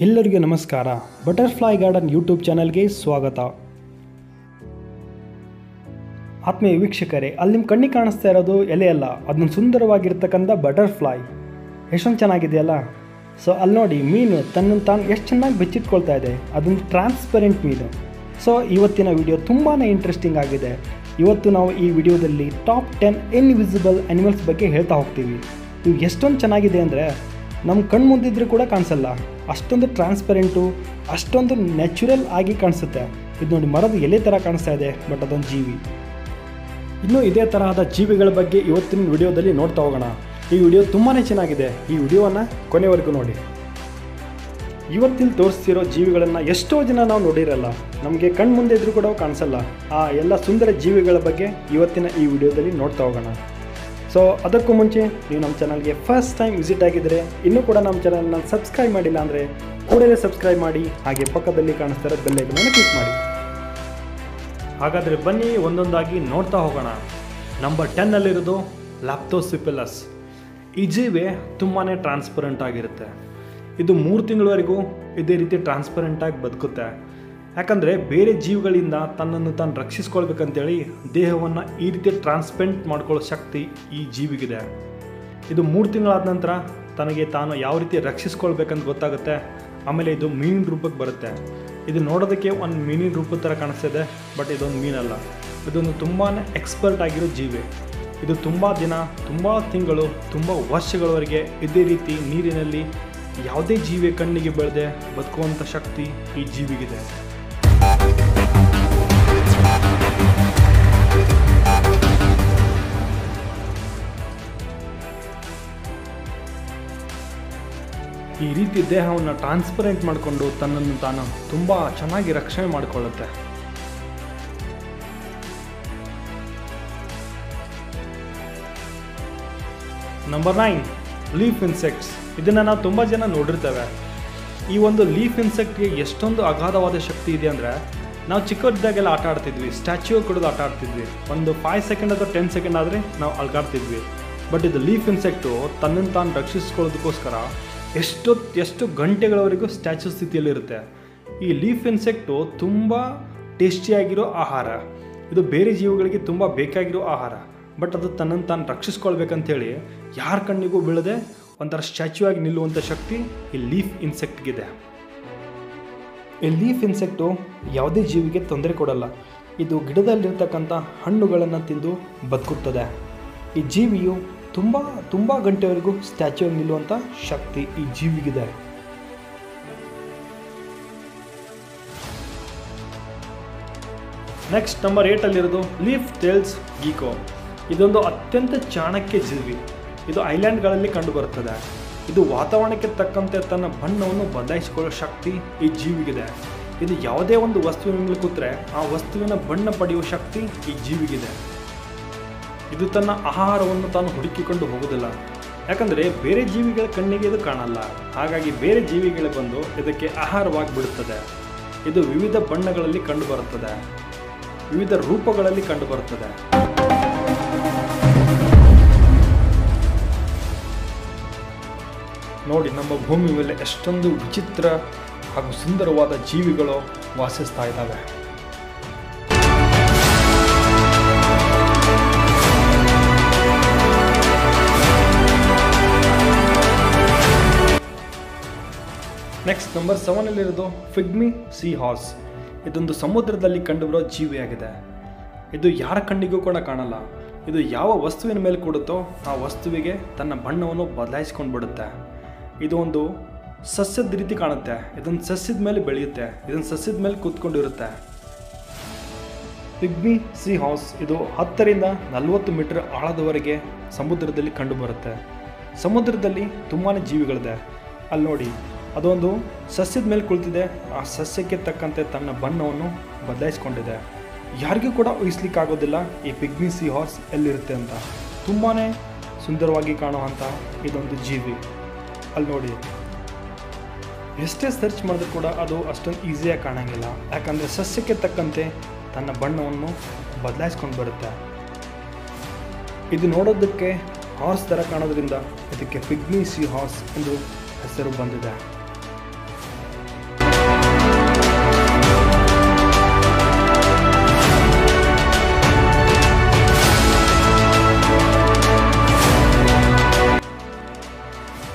ಎಲ್ಲರಿಗೂ ನಮಸ್ಕಾರ butterfly garden YouTube ಚಾನಲ್ಗೆ ಸ್ವಾಗತ ಆತ್ಮೀಯ ವೀಕ್ಷಕರೇ ಅಲ್ಲಿ ನಿಮ್ಮ ಕಣ್ಣಿಗೆ ಕಾಣಿಸ್ತಾ ಇರೋದು ಎಲೆ ಅಲ್ಲ ಅದೊಂದು ಸುಂದರವಾಗಿರ್ತಕ್ಕಂಥ ಬಟರ್ಫ್ಲೈ ಎಷ್ಟೊಂದು ಚೆನ್ನಾಗಿದೆಯಲ್ಲ ಸೊ ಅಲ್ಲಿ ನೋಡಿ ಮೀನು ತನ್ನನ್ನು ತಾನು ಎಷ್ಟು ಚೆನ್ನಾಗಿ ಬೆಚ್ಚಿಟ್ಕೊಳ್ತಾ ಇದೆ ಅದೊಂದು ಟ್ರಾನ್ಸ್ಪರೆಂಟ್ ಮೀನು ಸೊ ಇವತ್ತಿನ ವಿಡಿಯೋ ತುಂಬಾ ಇಂಟ್ರೆಸ್ಟಿಂಗ್ ಆಗಿದೆ ಇವತ್ತು ನಾವು ಈ ವಿಡಿಯೋದಲ್ಲಿ ಟಾಪ್ ಟೆನ್ ಇನ್ವಿಸಿಬಲ್ ಅನಿಮಲ್ಸ್ ಬಗ್ಗೆ ಹೇಳ್ತಾ ಹೋಗ್ತೀವಿ ಇವು ಎಷ್ಟೊಂದು ಚೆನ್ನಾಗಿದೆ ಅಂದರೆ ನಮ್ಮ ಕಣ್ಣು ಮುಂದಿದ್ರೆ ಕೂಡ ಕಾಣಿಸಲ್ಲ ಅಷ್ಟೊಂದು ಟ್ರಾನ್ಸ್ಪರೆಂಟು ಅಷ್ಟೊಂದು ನ್ಯಾಚುರಲ್ ಆಗಿ ಕಾಣಿಸುತ್ತೆ ಇದು ನೋಡಿ ಮರದ ಎಲೆ ಥರ ಕಾಣಿಸ್ತಾ ಇದೆ ಬಟ್ ಅದೊಂದು ಜೀವಿ ಇನ್ನು ಇದೇ ತರಹದ ಜೀವಿಗಳ ಬಗ್ಗೆ ಇವತ್ತಿನ ವಿಡಿಯೋದಲ್ಲಿ ನೋಡ್ತಾ ಹೋಗೋಣ ಈ ವಿಡಿಯೋ ತುಂಬಾ ಚೆನ್ನಾಗಿದೆ ಈ ವಿಡಿಯೋವನ್ನು ಕೊನೆವರೆಗೂ ನೋಡಿ ಇವತ್ತಿಲ್ಲಿ ತೋರಿಸ್ತಿರೋ ಜೀವಿಗಳನ್ನು ಎಷ್ಟೋ ಜನ ನಾವು ನೋಡಿರಲ್ಲ ನಮಗೆ ಕಣ್ಣು ಮುಂದೆ ಇದ್ರೂ ಕೂಡ ಅವು ಕಾಣಿಸಲ್ಲ ಆ ಎಲ್ಲ ಸುಂದರ ಜೀವಿಗಳ ಬಗ್ಗೆ ಇವತ್ತಿನ ಈ ವಿಡಿಯೋದಲ್ಲಿ ನೋಡ್ತಾ ಹೋಗೋಣ ಸೊ ಅದಕ್ಕೂ ಮುಂಚೆ ನೀವು ನಮ್ಮ ಚಾನಲ್ಗೆ ಫಸ್ಟ್ ಟೈಮ್ ವಿಸಿಟ್ ಆಗಿದ್ದರೆ ಇನ್ನೂ ಕೂಡ ನಮ್ಮ ಚಾನಲ್ನ ಸಬ್ಸ್ಕ್ರೈಬ್ ಮಾಡಿಲ್ಲ ಅಂದರೆ ಕೂಡಲೇ ಸಬ್ಸ್ಕ್ರೈಬ್ ಮಾಡಿ ಹಾಗೆ ಪಕ್ಕದಲ್ಲಿ ಕಾಣಿಸ್ತಾ ಇರೋ ಬೆಲ್ಲೈಕನನ್ನು ಕ್ಲಿಕ್ ಮಾಡಿ ಹಾಗಾದರೆ ಬನ್ನಿ ಒಂದೊಂದಾಗಿ ನೋಡ್ತಾ ಹೋಗೋಣ ನಂಬರ್ ಟೆನ್ನಲ್ಲಿರೋದು ಲ್ಯಾಪ್ಟೋಸಿಪಿಲಸ್ ಈ ಜೀವಿ ತುಂಬಾ ಟ್ರಾನ್ಸ್ಪರೆಂಟ್ ಆಗಿರುತ್ತೆ ಇದು ಮೂರು ತಿಂಗಳವರೆಗೂ ಇದೇ ರೀತಿ ಟ್ರಾನ್ಸ್ಪರೆಂಟಾಗಿ ಬದುಕುತ್ತೆ ಯಾಕಂದರೆ ಬೇರೆ ಜೀವಿಗಳಿಂದ ತನ್ನನ್ನು ತಾನು ರಕ್ಷಿಸ್ಕೊಳ್ಬೇಕಂತೇಳಿ ದೇಹವನ್ನು ಈ ರೀತಿ ಟ್ರಾನ್ಸ್ಪೆಂಟ್ ಮಾಡ್ಕೊಳ್ಳೋ ಶಕ್ತಿ ಈ ಜೀವಿಗಿದೆ ಇದು ಮೂರು ತಿಂಗಳಾದ ನಂತರ ತನಗೆ ತಾನು ಯಾವ ರೀತಿ ರಕ್ಷಿಸ್ಕೊಳ್ಬೇಕಂತ ಗೊತ್ತಾಗುತ್ತೆ ಆಮೇಲೆ ಇದು ಮೀನಿನ ರೂಪಕ್ಕೆ ಬರುತ್ತೆ ಇದು ನೋಡೋದಕ್ಕೆ ಒಂದು ಮೀನಿನ ರೂಪದ ಥರ ಕಾಣಿಸ್ತಿದೆ ಬಟ್ ಇದೊಂದು ಮೀನಲ್ಲ ಇದೊಂದು ತುಂಬಾ ಎಕ್ಸ್ಪರ್ಟ್ ಆಗಿರೋ ಜೀವಿ ಇದು ತುಂಬ ದಿನ ತುಂಬ ತಿಂಗಳು ತುಂಬ ವರ್ಷಗಳವರೆಗೆ ಇದೇ ರೀತಿ ನೀರಿನಲ್ಲಿ ಯಾವುದೇ ಜೀವಿ ಕಣ್ಣಿಗೆ ಬೆಳೆದೆ ಬದುಕುವಂಥ ಶಕ್ತಿ ಈ ಜೀವಿಗಿದೆ ಈ ರೀತಿ ದೇಹವನ್ನು ಟ್ರಾನ್ಸ್ಪರೆಂಟ್ ಮಾಡಿಕೊಂಡು ತನ್ನನ್ನು ತಾನು ತುಂಬ ಚೆನ್ನಾಗಿ ರಕ್ಷಣೆ ಮಾಡಿಕೊಳ್ಳುತ್ತೆ ನಂಬರ್ ನೈನ್ ಲೀಫ್ ಇನ್ಸೆಕ್ಟ್ಸ್ ಇದನ್ನು ನಾವು ತುಂಬ ಜನ ನೋಡಿರ್ತೇವೆ ಈ ಒಂದು ಲೀಫ್ ಇನ್ಸೆಕ್ಟ್ಗೆ ಎಷ್ಟೊಂದು ಅಗಾಧವಾದ ಶಕ್ತಿ ಇದೆ ಅಂದರೆ ನಾವು ಚಿಕ್ಕವರಿದ್ದಾಗೆಲ್ಲ ಆಟ ಆಡ್ತಿದ್ವಿ ಸ್ಟ್ಯಾಚ್ಯೂ ಕೊಡೋದು ಆಟ ಆಡ್ತಿದ್ವಿ ಒಂದು ಫೈವ್ ಸೆಕೆಂಡ್ ಅಥವಾ ಟೆನ್ ಸೆಕೆಂಡ್ ಆದರೆ ನಾವು ಅಲ್ಗಾಡ್ತಿದ್ವಿ ಬಟ್ ಇದು ಲೀಫ್ ಇನ್ಸೆಕ್ಟು ತನ್ನನ್ನು ತಾನು ರಕ್ಷಿಸ್ಕೊಳ್ಳೋದಕ್ಕೋಸ್ಕರ ಎಷ್ಟು ಎಷ್ಟು ಗಂಟೆಗಳವರೆಗೂ ಸ್ಟ್ಯಾಚ್ಯೂ ಸ್ಥಿತಿಯಲ್ಲಿರುತ್ತೆ ಈ ಲೀಫ್ ಇನ್ಸೆಕ್ಟು ತುಂಬ ಟೇಸ್ಟಿಯಾಗಿರೋ ಆಹಾರ ಇದು ಬೇರೆ ಜೀವಿಗಳಿಗೆ ತುಂಬ ಬೇಕಾಗಿರೋ ಆಹಾರ ಬಟ್ ಅದು ತನ್ನನ್ನು ತಾನು ರಕ್ಷಿಸ್ಕೊಳ್ಬೇಕಂತೇಳಿ ಯಾರ ಕಣ್ಣಿಗೂ ಬೀಳದೆ ಒಂಥರ ಸ್ಟ್ಯಾಚ್ಯೂ ಆಗಿ ನಿಲ್ಲುವಂಥ ಶಕ್ತಿ ಈ ಲೀಫ್ ಇನ್ಸೆಕ್ಟ್ಗಿದೆ ಈ ಲೀಫ್ ಇನ್ಸೆಕ್ಟು ಯಾವುದೇ ಜೀವಿಗೆ ತೊಂದರೆ ಕೊಡಲ್ಲ ಇದು ಗಿಡದಲ್ಲಿರ್ತಕ್ಕಂಥ ಹಣ್ಣುಗಳನ್ನು ತಿಂದು ಬದುಕುತ್ತದೆ ಈ ಜೀವಿಯು ತುಂಬ ತುಂಬ ಗಂಟೆವರೆಗೂ ಸ್ಟ್ಯಾಚ್ಯೂ ಆಗಿ ನಿಲ್ಲುವಂಥ ಶಕ್ತಿ ಈ ಜೀವಿಗಿದೆ ನೆಕ್ಸ್ಟ್ ನಂಬರ್ ಏಟಲ್ಲಿರೋದು ಲೀಫ್ ಟೇಲ್ಸ್ ಗೀಕೋ ಇದೊಂದು ಅತ್ಯಂತ ಚಾಣಕ್ಯ ಜೀವಿ ಇದು ಐಲ್ಯಾಂಡ್ಗಳಲ್ಲಿ ಕಂಡುಬರುತ್ತದೆ ಇದು ವಾತಾವರಣಕ್ಕೆ ತಕ್ಕಂತೆ ತನ್ನ ಬಣ್ಣವನ್ನು ಬದಲಾಯಿಸಿಕೊಳ್ಳೋ ಶಕ್ತಿ ಈ ಜೀವಿಗಿದೆ ಇದು ಯಾವುದೇ ಒಂದು ವಸ್ತುವಿನ ಮೇಲೆ ಕೂತ್ರೆ ಆ ವಸ್ತುವಿನ ಬಣ್ಣ ಪಡೆಯುವ ಶಕ್ತಿ ಈ ಜೀವಿಗಿದೆ ಇದು ತನ್ನ ಆಹಾರವನ್ನು ತಾನು ಹುಡುಕಿಕೊಂಡು ಹೋಗುವುದಿಲ್ಲ ಯಾಕಂದರೆ ಬೇರೆ ಜೀವಿಗಳ ಕಣ್ಣಿಗೆ ಇದು ಕಾಣಲ್ಲ ಹಾಗಾಗಿ ಬೇರೆ ಜೀವಿಗಳು ಬಂದು ಇದಕ್ಕೆ ಆಹಾರವಾಗಿ ಬಿಡುತ್ತದೆ ಇದು ವಿವಿಧ ಬಣ್ಣಗಳಲ್ಲಿ ಕಂಡುಬರುತ್ತದೆ ವಿವಿಧ ರೂಪಗಳಲ್ಲಿ ಕಂಡುಬರುತ್ತದೆ ನೋಡಿ ನಮ್ಮ ಭೂಮಿ ಮೇಲೆ ಎಷ್ಟೊಂದು ವಿಚಿತ್ರ ಹಾಗೂ ಸುಂದರವಾದ ಜೀವಿಗಳು ವಾಸಿಸ್ತಾ ಇದ್ದಾವೆ ನೆಕ್ಸ್ಟ್ ನಂಬರ್ ಸೆವೆನಲ್ಲಿರೋದು ಫಿಗ್ಮಿ ಸಿ ಹಾಸ್ ಇದೊಂದು ಸಮುದ್ರದಲ್ಲಿ ಕಂಡುಬರೋ ಜೀವಿಯಾಗಿದೆ ಇದು ಯಾರ ಕಣ್ಣಿಗೂ ಕೂಡ ಕಾಣಲ್ಲ ಇದು ಯಾವ ವಸ್ತುವಿನ ಮೇಲೆ ಕೊಡುತ್ತೋ ಆ ವಸ್ತುವಿಗೆ ತನ್ನ ಬಣ್ಣವನ್ನು ಬದಲಾಯಿಸ್ಕೊಂಡು ಬಿಡುತ್ತೆ ಇದು ಒಂದು ಸಸ್ಯದ ರೀತಿ ಕಾಣುತ್ತೆ ಇದೊಂದು ಸಸ್ಯದ ಮೇಲೆ ಬೆಳೆಯುತ್ತೆ ಇದೊಂದು ಸಸ್ಯದ ಮೇಲೆ ಕೂತ್ಕೊಂಡಿರುತ್ತೆ ಪಿಗ್ಮಿ ಸಿ ಹೌಸ್ ಇದು ಹತ್ತರಿಂದ ನಲವತ್ತು ಮೀಟರ್ ಆಳದವರೆಗೆ ಸಮುದ್ರದಲ್ಲಿ ಕಂಡುಬರುತ್ತೆ ಸಮುದ್ರದಲ್ಲಿ ತುಂಬಾ ಜೀವಿಗಳಿದೆ ಅಲ್ಲಿ ನೋಡಿ ಅದೊಂದು ಸಸ್ಯದ ಮೇಲೆ ಕುಳಿತಿದೆ ಆ ಸಸ್ಯಕ್ಕೆ ತಕ್ಕಂತೆ ತನ್ನ ಬಣ್ಣವನ್ನು ಬದಲಾಯಿಸ್ಕೊಂಡಿದೆ ಯಾರಿಗೂ ಕೂಡ ಊಹಿಸ್ಲಿಕ್ಕಾಗೋದಿಲ್ಲ ಈ ಪಿಗ್ಮಿ ಸಿ ಹಾರ್ಸ್ ಎಲ್ಲಿರುತ್ತೆ ಅಂತ ತುಂಬಾ ಸುಂದರವಾಗಿ ಕಾಣುವಂಥ ಇದೊಂದು ಜೀವಿ ಅಲ್ಲಿ ನೋಡಿ ಎಷ್ಟೇ ಸರ್ಚ್ ಮಾಡಿದ್ರು ಕೂಡ ಅದು ಅಷ್ಟೊಂದು ಈಸಿಯಾಗಿ ಕಾಣಂಗಿಲ್ಲ ಯಾಕಂದರೆ ಸಸ್ಯಕ್ಕೆ ತಕ್ಕಂತೆ ತನ್ನ ಬಣ್ಣವನ್ನು ಬದಲಾಯಿಸ್ಕೊಂಡು ಬರುತ್ತೆ ಇದು ನೋಡೋದಕ್ಕೆ ಹಾರ್ಸ್ ಥರ ಕಾಣೋದ್ರಿಂದ ಇದಕ್ಕೆ ಪಿಗ್ಮಿ ಸಿ ಹಾರ್ಸ್ ಎಂದು ಹೆಸರು ಬಂದಿದೆ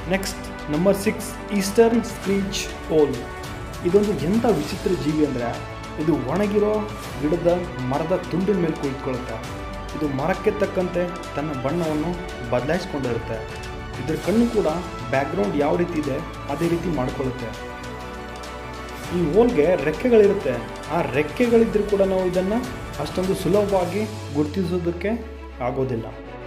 next number six eastern screech owl ಇದೊಂದು ಎಂಥ ವಿಚಿತ್ರ ಜೀವಿ ಅಂದರೆ ಇದು ಒಣಗಿರೋ ಗಿಡದ ಮರದ ತುಂಡಿನ ಮೇಲೆ ಕುಳಿತುಕೊಳ್ಳುತ್ತೆ ಇದು ಮರಕ್ಕೆ ತಕ್ಕಂತೆ ತನ್ನ ಬಣ್ಣವನ್ನು ಬದಲಾಯಿಸ್ಕೊಂಡಿರುತ್ತೆ ಇದ್ರ ಕಣ್ಣು ಕೂಡ ಬ್ಯಾಕ್ಗ್ರೌಂಡ್ ಯಾವ ರೀತಿ ಇದೆ ಅದೇ ರೀತಿ ಮಾಡಿಕೊಳ್ಳುತ್ತೆ ಈ ಓಲ್ಗೆ ರೆಕ್ಕೆಗಳಿರುತ್ತೆ ಆ ರೆಕ್ಕೆಗಳಿದ್ರೂ ಕೂಡ ನಾವು ಇದನ್ನು ಅಷ್ಟೊಂದು ಸುಲಭವಾಗಿ ಗುರುತಿಸೋದಕ್ಕೆ ಆಗೋದಿಲ್ಲ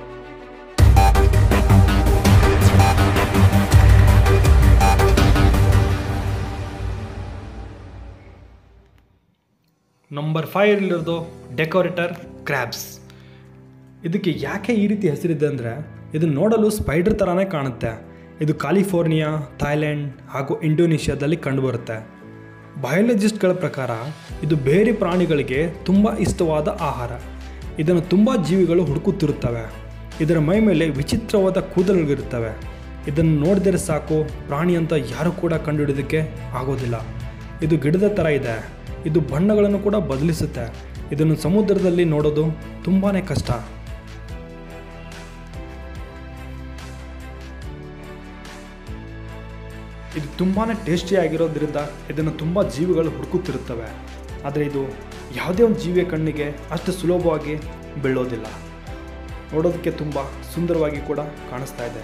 ನಂಬರ್ ಫೈವ್ ಇರೋದು ಡೆಕೋರೇಟರ್ ಕ್ರ್ಯಾಬ್ಸ್ ಇದಕ್ಕೆ ಯಾಕೆ ಈ ರೀತಿ ಹೆಸರಿದೆ ಅಂದರೆ ಇದು ನೋಡಲು ಸ್ಪೈಡರ್ ಥರನೇ ಕಾಣುತ್ತೆ ಇದು ಕ್ಯಾಲಿಫೋರ್ನಿಯಾ ಥೈಲ್ಯಾಂಡ್ ಹಾಗೂ ಇಂಡೋನೇಷ್ಯಾದಲ್ಲಿ ಕಂಡುಬರುತ್ತೆ ಬಯಾಲಜಿಸ್ಟ್ಗಳ ಪ್ರಕಾರ ಇದು ಬೇರೆ ಪ್ರಾಣಿಗಳಿಗೆ ತುಂಬ ಇಷ್ಟವಾದ ಆಹಾರ ಇದನ್ನು ತುಂಬ ಜೀವಿಗಳು ಹುಡುಕುತ್ತಿರುತ್ತವೆ ಇದರ ಮೈ ಮೇಲೆ ವಿಚಿತ್ರವಾದ ಕೂದಲುಗಳಿರುತ್ತವೆ ಇದನ್ನು ನೋಡಿದರೆ ಸಾಕು ಪ್ರಾಣಿ ಅಂತ ಯಾರೂ ಕೂಡ ಕಂಡುಹಿಡಿಯೋದಕ್ಕೆ ಆಗೋದಿಲ್ಲ ಇದು ಗಿಡದ ಥರ ಇದೆ ಇದು ಬಣ್ಣಗಳನ್ನು ಕೂಡ ಬದಲಿಸುತ್ತೆ ಇದನ್ನು ಸಮುದ್ರದಲ್ಲಿ ನೋಡೋದು ತುಂಬಾ ಕಷ್ಟ ಇದು ತುಂಬಾ ಟೇಸ್ಟಿಯಾಗಿರೋದ್ರಿಂದ ಇದನ್ನು ತುಂಬ ಜೀವಿಗಳು ಹುಡುಕುತ್ತಿರುತ್ತವೆ ಆದರೆ ಇದು ಯಾವುದೇ ಒಂದು ಜೀವಿಯ ಕಣ್ಣಿಗೆ ಅಷ್ಟು ಸುಲಭವಾಗಿ ಬೀಳೋದಿಲ್ಲ ನೋಡೋದಕ್ಕೆ ತುಂಬ ಸುಂದರವಾಗಿ ಕೂಡ ಕಾಣಿಸ್ತಾ ಇದೆ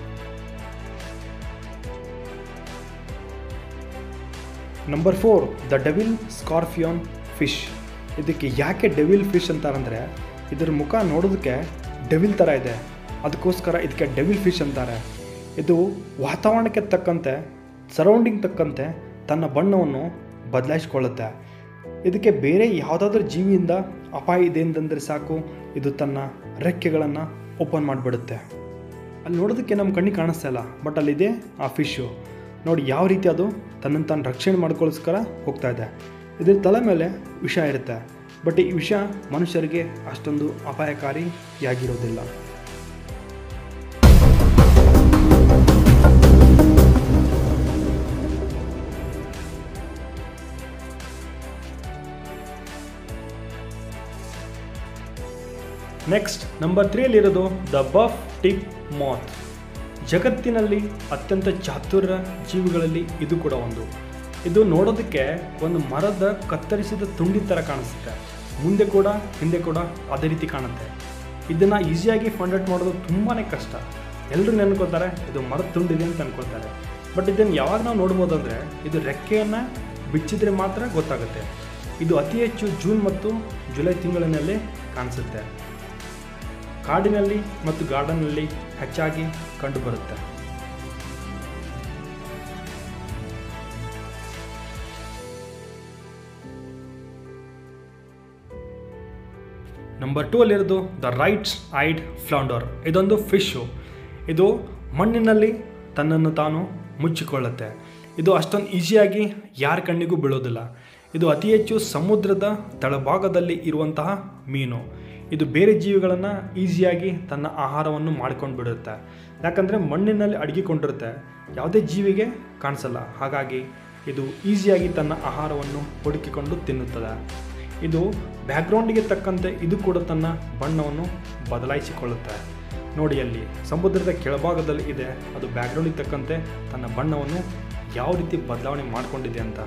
number four the devil scorpion fish ಇದಕ್ಕೆ ಯಾಕೆ ಡೆವಿಲ್ ಫಿಶ್ ಅಂತಾರಂದರೆ ಇದರ ಮುಖ ನೋಡೋದಕ್ಕೆ ಡೆವಿಲ್ ಥರ ಇದೆ ಅದಕ್ಕೋಸ್ಕರ ಇದಕ್ಕೆ ಡೆವಿಲ್ ಫಿಶ್ ಅಂತಾರೆ ಇದು ವಾತಾವರಣಕ್ಕೆ ತಕ್ಕಂತೆ ಸರೌಂಡಿಂಗ್ ತಕ್ಕಂತೆ ತನ್ನ ಬಣ್ಣವನ್ನು ಬದಲಾಯಿಸ್ಕೊಳ್ಳುತ್ತೆ ಇದಕ್ಕೆ ಬೇರೆ ಯಾವುದಾದ್ರೂ ಜೀವಿಯಿಂದ ಅಪಾಯ ಇದೆ ಅಂತಂದರೆ ಸಾಕು ಇದು ತನ್ನ ರೆಕ್ಕೆಗಳನ್ನು ಓಪನ್ ಮಾಡಿಬಿಡುತ್ತೆ ಅಲ್ಲಿ ನೋಡೋದಕ್ಕೆ ನಮ್ಮ ಕಣ್ಣಿಗೆ ಕಾಣಿಸ್ತಾ ಇಲ್ಲ ಬಟ್ ಅಲ್ಲಿದೆ ಆ ಫಿಶ್ಶು ನೋಡಿ ಯಾವ ರೀತಿ ಅದು ತನ್ನನ್ನು ತಾನು ರಕ್ಷಣೆ ಮಾಡ್ಕೊಳ್ಳೋಸ್ಕರ ಹೋಗ್ತಾ ಇದೆ ಇದ್ರ ತಲೆ ಮೇಲೆ ವಿಷ ಇರುತ್ತೆ ಬಟ್ ಈ ವಿಷ ಮನುಷ್ಯರಿಗೆ ಅಷ್ಟೊಂದು ಅಪಾಯಕಾರಿಯಾಗಿರೋದಿಲ್ಲ ನೆಕ್ಸ್ಟ್ ನಂಬರ್ ತ್ರೀಯಲ್ಲಿರೋದು ದ ಬಫ್ ಟಿಪ್ ಮಾತ್ ಜಗತ್ತಿನಲ್ಲಿ ಅತ್ಯಂತ ಚಾತುರ್ಯ ಜೀವಿಗಳಲ್ಲಿ ಇದು ಕೂಡ ಒಂದು ಇದು ನೋಡೋದಕ್ಕೆ ಒಂದು ಮರದ ಕತ್ತರಿಸಿದ ತುಂಡಿ ಥರ ಕಾಣಿಸುತ್ತೆ ಮುಂದೆ ಕೂಡ ಹಿಂದೆ ಕೂಡ ಅದೇ ರೀತಿ ಕಾಣುತ್ತೆ ಇದನ್ನು ಈಸಿಯಾಗಿ ಫೈಂಡ್ ಔಟ್ ಮಾಡೋದು ತುಂಬಾ ಕಷ್ಟ ಎಲ್ಲರೂ ನೆನ್ಕೋತಾರೆ ಇದು ಮರದ ತುಂಡಿದೆ ಅಂತ ಅನ್ಕೊಳ್ತಾರೆ ಬಟ್ ಇದನ್ನು ಯಾವಾಗ ನಾವು ನೋಡ್ಬೋದು ಅಂದರೆ ಇದು ರೆಕ್ಕೆಯನ್ನು ಬಿಚ್ಚಿದ್ರೆ ಮಾತ್ರ ಗೊತ್ತಾಗುತ್ತೆ ಇದು ಅತಿ ಹೆಚ್ಚು ಜೂನ್ ಮತ್ತು ಜುಲೈ ತಿಂಗಳಿನಲ್ಲಿ ಕಾಣಿಸುತ್ತೆ ಕಾಡಿನಲ್ಲಿ ಮತ್ತು ಗಾರ್ಡನ್ನಲ್ಲಿ ಹೆಚ್ಚಾಗಿ ಕಂಡುಬರುತ್ತೆ ನಂಬರ್ ಟೂ ಅಲ್ಲಿರೋದು ದ ರೈಟ್ಸ್ ಐಡ್ ಫ್ಲೌಂಡರ್ ಇದೊಂದು ಫಿಶ್ಶು ಇದು ಮಣ್ಣಿನಲ್ಲಿ ತನ್ನನ್ನು ತಾನು ಮುಚ್ಚಿಕೊಳ್ಳುತ್ತೆ ಇದು ಅಷ್ಟೊಂದು ಈಸಿಯಾಗಿ ಯಾರ ಕಣ್ಣಿಗೂ ಬೀಳೋದಿಲ್ಲ ಇದು ಅತಿ ಹೆಚ್ಚು ಸಮುದ್ರದ ತಳಭಾಗದಲ್ಲಿ ಇರುವಂತಹ ಮೀನು ಇದು ಬೇರೆ ಜೀವಿಗಳನ್ನು ಈಸಿಯಾಗಿ ತನ್ನ ಆಹಾರವನ್ನು ಮಾಡ್ಕೊಂಡು ಬಿಡುತ್ತೆ ಯಾಕಂದರೆ ಮಣ್ಣಿನಲ್ಲಿ ಅಡಗಿಕೊಂಡಿರುತ್ತೆ ಯಾವುದೇ ಜೀವಿಗೆ ಕಾಣಿಸಲ್ಲ ಹಾಗಾಗಿ ಇದು ಈಸಿಯಾಗಿ ತನ್ನ ಆಹಾರವನ್ನು ಹುಡುಕಿಕೊಂಡು ತಿನ್ನುತ್ತದೆ ಇದು ಬ್ಯಾಕ್ಗ್ರೌಂಡಿಗೆ ತಕ್ಕಂತೆ ಇದು ಕೂಡ ತನ್ನ ಬಣ್ಣವನ್ನು ಬದಲಾಯಿಸಿಕೊಳ್ಳುತ್ತೆ ನೋಡಿ ಅಲ್ಲಿ ಸಮುದ್ರದ ಕೆಳಭಾಗದಲ್ಲಿ ಇದೆ ಅದು ಬ್ಯಾಕ್ಗ್ರೌಂಡಿಗೆ ತಕ್ಕಂತೆ ತನ್ನ ಬಣ್ಣವನ್ನು ಯಾವ ರೀತಿ ಬದಲಾವಣೆ ಮಾಡಿಕೊಂಡಿದೆ ಅಂತ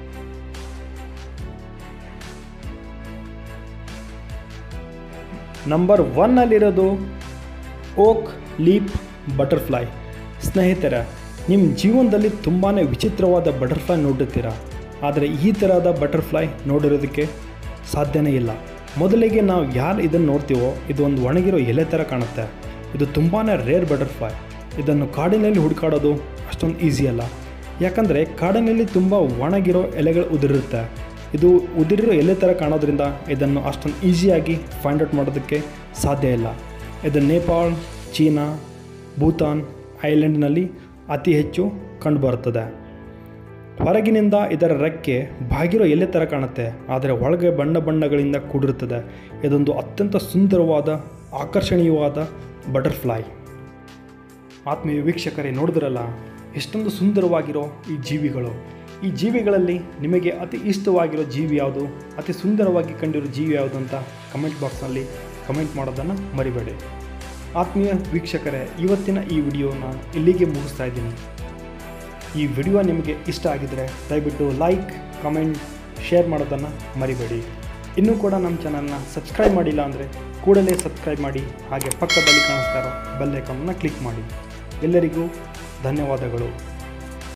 ನಂಬರ್ ಒನ್ನಲ್ಲಿರೋದು ಓಕ್ ಲೀಪ್ ಬಟರ್ಫ್ಲೈ ಸ್ನೇಹಿತರ ನಿಮ್ಮ ಜೀವನದಲ್ಲಿ ತುಂಬಾ ವಿಚಿತ್ರವಾದ ಬಟರ್ಫ್ಲೈ ನೋಡುತ್ತೀರ ಆದರೆ ಈ ಥರದ ಬಟರ್ಫ್ಲೈ ನೋಡಿರೋದಕ್ಕೆ ಸಾಧ್ಯನೇ ಇಲ್ಲ ಮೊದಲಿಗೆ ನಾವು ಯಾರು ಇದನ್ನು ನೋಡ್ತೀವೋ ಇದು ಒಂದು ಒಣಗಿರೋ ಎಲೆ ಥರ ಕಾಣುತ್ತೆ ಇದು ತುಂಬಾ ರೇರ್ ಬಟರ್ಫ್ಲೈ ಇದನ್ನು ಕಾಡಿನಲ್ಲಿ ಹುಡುಕಾಡೋದು ಅಷ್ಟೊಂದು ಈಸಿ ಅಲ್ಲ ಯಾಕಂದರೆ ಕಾಡಿನಲ್ಲಿ ತುಂಬ ಒಣಗಿರೋ ಎಲೆಗಳು ಉದುರಿರುತ್ತೆ ಇದು ಉದುರಿರೋ ಎಲೆ ಥರ ಕಾಣೋದ್ರಿಂದ ಇದನ್ನು ಅಷ್ಟೊಂದು ಈಸಿಯಾಗಿ ಫೈಂಡ್ ಔಟ್ ಮಾಡೋದಕ್ಕೆ ಸಾಧ್ಯ ಇಲ್ಲ ಇದು ನೇಪಾಳ್ ಚೀನಾ ಭೂತಾನ್ ಐಲ್ಯಾಂಡ್ನಲ್ಲಿ ಅತಿ ಹೆಚ್ಚು ಕಂಡುಬರುತ್ತದೆ ಹೊರಗಿನಿಂದ ಇದರ ರೆಕ್ಕೆ ಬಾಗಿರೋ ಎಲೆ ಥರ ಕಾಣುತ್ತೆ ಆದರೆ ಒಳಗೆ ಬಣ್ಣ ಬಣ್ಣಗಳಿಂದ ಕೂಡಿರುತ್ತದೆ ಇದೊಂದು ಅತ್ಯಂತ ಸುಂದರವಾದ ಆಕರ್ಷಣೀಯವಾದ ಬಟರ್ಫ್ಲೈ ಆತ್ಮೀಯ ವೀಕ್ಷಕರೇ ನೋಡಿದ್ರಲ್ಲ ಎಷ್ಟೊಂದು ಸುಂದರವಾಗಿರೋ ಈ ಜೀವಿಗಳು ಈ ಜೀವಿಗಳಲ್ಲಿ ನಿಮಗೆ ಅತಿ ಇಷ್ಟವಾಗಿರೋ ಜೀವಿ ಯಾವುದು ಅತಿ ಸುಂದರವಾಗಿ ಕಂಡಿರೋ ಜೀವಿ ಯಾವುದು ಅಂತ ಕಮೆಂಟ್ ಬಾಕ್ಸ್ನಲ್ಲಿ ಕಮೆಂಟ್ ಮಾಡೋದನ್ನು ಮರಿಬೇಡಿ ಆತ್ಮೀಯ ವೀಕ್ಷಕರೇ ಇವತ್ತಿನ ಈ ವಿಡಿಯೋನ ಇಲ್ಲಿಗೆ ಮುಗಿಸ್ತಾ ಇದ್ದೀನಿ ಈ ವಿಡಿಯೋ ನಿಮಗೆ ಇಷ್ಟ ಆಗಿದರೆ ದಯವಿಟ್ಟು ಲೈಕ್ ಕಮೆಂಟ್ ಶೇರ್ ಮಾಡೋದನ್ನು ಮರಿಬೇಡಿ ಇನ್ನೂ ಕೂಡ ನಮ್ಮ ಚಾನಲ್ನ ಸಬ್ಸ್ಕ್ರೈಬ್ ಮಾಡಿಲ್ಲ ಅಂದರೆ ಕೂಡಲೇ ಸಬ್ಸ್ಕ್ರೈಬ್ ಮಾಡಿ ಹಾಗೆ ಪಕ್ಕದಲ್ಲಿ ಕಾಣಿಸ್ತಾ ಇರೋ ಬೆಲ್ ಐಕಾನ್ನ ಕ್ಲಿಕ್ ಮಾಡಿ ಎಲ್ಲರಿಗೂ ಧನ್ಯವಾದಗಳು